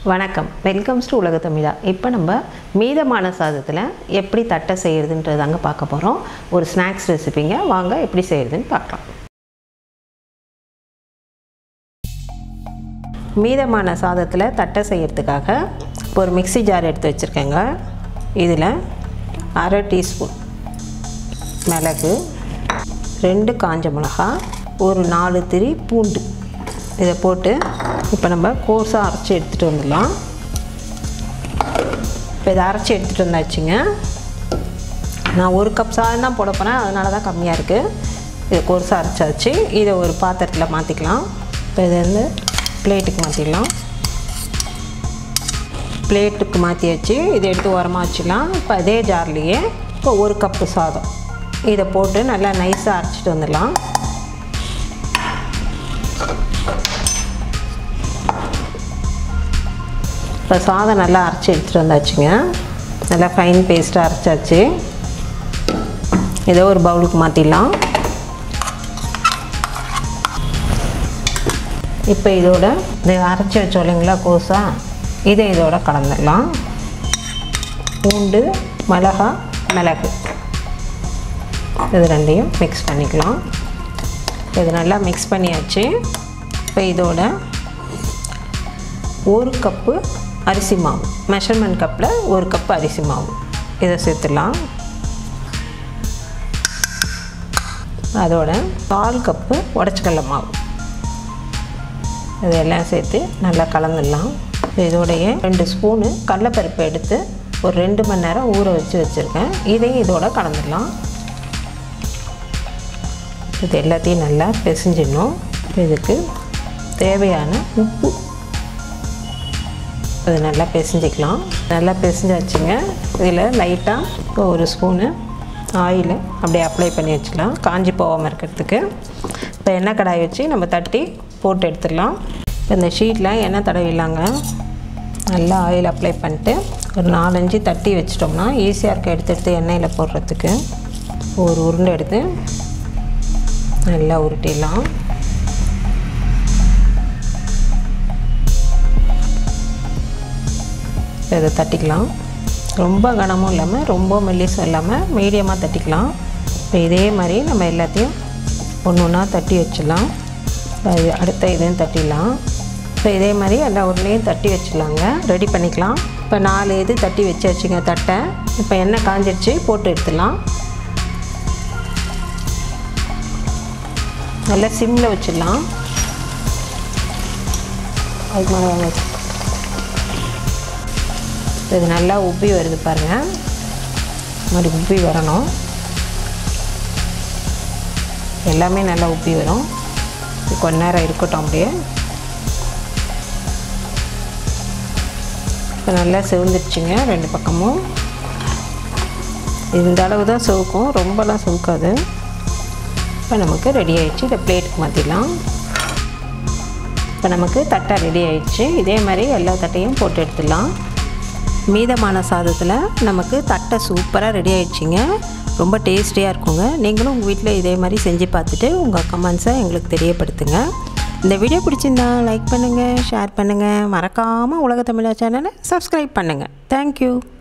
வணக்கம் welcomes to உலக தமிழா இப்போ நம்ம மீதமான சாதத்தில் எப்படி தட்டை செய்கிறதுன்றதாங்க பார்க்க போகிறோம் ஒரு ஸ்நாக்ஸ் ரெசிபிங்க வாங்க எப்படி செய்கிறதுன்னு பார்க்கலாம் மீதமான சாதத்தில் தட்டை செய்கிறதுக்காக இப்போ ஒரு மிக்ஸி ஜார் எடுத்து வச்சுருக்கேங்க இதில் அரை டீஸ்பூன் மிளகு ரெண்டு காஞ்ச மிளகா ஒரு நாலு திரி பூண்டு இதை போட்டு இப்போ நம்ம கோர்ஸாக அரைச்சி எடுத்துகிட்டு வந்துடலாம் இப்போ இதை அரைச்சி எடுத்துகிட்டு வந்தாச்சுங்க நான் ஒரு கப் சாதம் தான் போட போகிறேன் அதனால தான் கம்மியாக இருக்குது இதை கோர்ஸாக அரைச்சாச்சு இதை ஒரு பாத்திரத்தில் மாற்றிக்கலாம் இப்போ இதை வந்து பிளேட்டுக்கு மாற்றிடலாம் பிளேட்டுக்கு மாற்றியாச்சு இதை எடுத்து உரமாக வச்சிடலாம் இப்போ அதே ஜார்லேயே இப்போ ஒரு கப்பு சாதம் இதை போட்டு நல்லா நைஸாக அரைச்சிட்டு வந்துடலாம் இப்போ சாதம் நல்லா அரைச்சி எடுத்துகிட்டு வந்தாச்சுங்க நல்லா ஃபைன் பேஸ்ட்டாக அரைச்சாச்சு ஏதோ ஒரு பவுலுக்கு மாற்றிடலாம் இப்போ இதோட இதை அரைச்சி வச்சோம் இல்லைங்களா கோஸா இதை இதோட கலந்துடலாம் பூண்டு மிளகா மிளகு இது ரெண்டையும் மிக்ஸ் பண்ணிக்கலாம் இது நல்லா மிக்ஸ் பண்ணியாச்சு இப்போ இதோட ஒரு கப்பு அரிசி மாவு மெஷர்மெண்ட் கப்பில் ஒரு கப்பு அரிசி மாவு இதை சேர்த்துடலாம் அதோட கால் கப்பு உடச்சிக்கடல மாவு இதெல்லாம் சேர்த்து நல்லா கலந்துடலாம் இதோடைய ரெண்டு ஸ்பூனு கடலைப்பருப்பு எடுத்து ஒரு ரெண்டு மணி நேரம் ஊற வச்சு வச்சுருக்கேன் இதையும் இதோட கலந்துடலாம் இது எல்லாத்தையும் நல்லா பிசைஞ்சிடணும் இதுக்கு தேவையான உப்பு அது நல்லா பிசைஞ்சிக்கலாம் நல்லா பிசைஞ்சாச்சுங்க இதில் லைட்டாக இப்போ ஒரு ஸ்பூனு ஆயில் அப்படியே அப்ளை பண்ணி வச்சுக்கலாம் காஞ்சி போகாமல் இருக்கிறதுக்கு இப்போ எண்ணெய் கடாய் வச்சு நம்ம தட்டி போட்டு எடுத்துடலாம் இப்போ இந்த ஷீட்டில் எண்ணெய் தடவிடலாங்க நல்லா ஆயில் அப்ளை பண்ணிட்டு ஒரு நாலஞ்சு தட்டி வச்சிட்டோம்னா ஈஸியாக இருக்க எடுத்து எடுத்து எண்ணெயில் போடுறதுக்கு ஒரு உருண்டை எடுத்து நல்லா உருட்டிடலாம் இதை தட்டிக்கலாம் ரொம்ப கனமும் இல்லாமல் ரொம்ப மெல்லிசும் இல்லாமல் மீடியமாக தட்டிக்கலாம் இப்போ இதே மாதிரி நம்ம எல்லாத்தையும் ஒன்று ஒன்றா தட்டி வச்சிடலாம் இது அடுத்த இதையும் தட்டிடலாம் இப்போ இதே மாதிரி எல்லா உருளையும் தட்டி வச்சிடலாங்க ரெடி பண்ணிக்கலாம் இப்போ நாலு இது தட்டி வச்சு வச்சுங்க தட்டை இப்போ எண்ணெய் காஞ்சிடுச்சு போட்டு எடுத்துடலாம் நல்லா சிம்மில் வச்சிடலாம் அது மேலே இது நல்லா உப்பி வருது பாருங்கள் மாதிரி உப்பி வரணும் எல்லாமே நல்லா உப்பி வரும் கொஞ்ச நேரம் இருக்கட்டும் அப்படியே இப்போ நல்லா செவந்துருச்சுங்க ரெண்டு பக்கமும் இந்த அளவு தான் செவுக்கும் ரொம்பலாம் செவுக்காது இப்போ நமக்கு ரெடி ஆயிடுச்சு இதை பிளேட்டுக்கு மாற்றிடலாம் இப்போ நமக்கு தட்டை ரெடி ஆயிடுச்சு இதே மாதிரி எல்லா தட்டையும் போட்டு எடுத்துடலாம் மீதமான சாதத்தில் நமக்கு தட்டை சூப்பராக ரெடி ஆயிடுச்சிங்க ரொம்ப டேஸ்டியாக இருக்குங்க நீங்களும் உங்கள் வீட்டில் இதே மாதிரி செஞ்சு பார்த்துட்டு உங்கள் கமெண்ட்ஸை எங்களுக்கு தெரியப்படுத்துங்க இந்த வீடியோ பிடிச்சிருந்தா லைக் பண்ணுங்கள் ஷேர் பண்ணுங்கள் மறக்காமல் உலக தமிழா சேனலை சப்ஸ்கிரைப் பண்ணுங்கள் தேங்க்யூ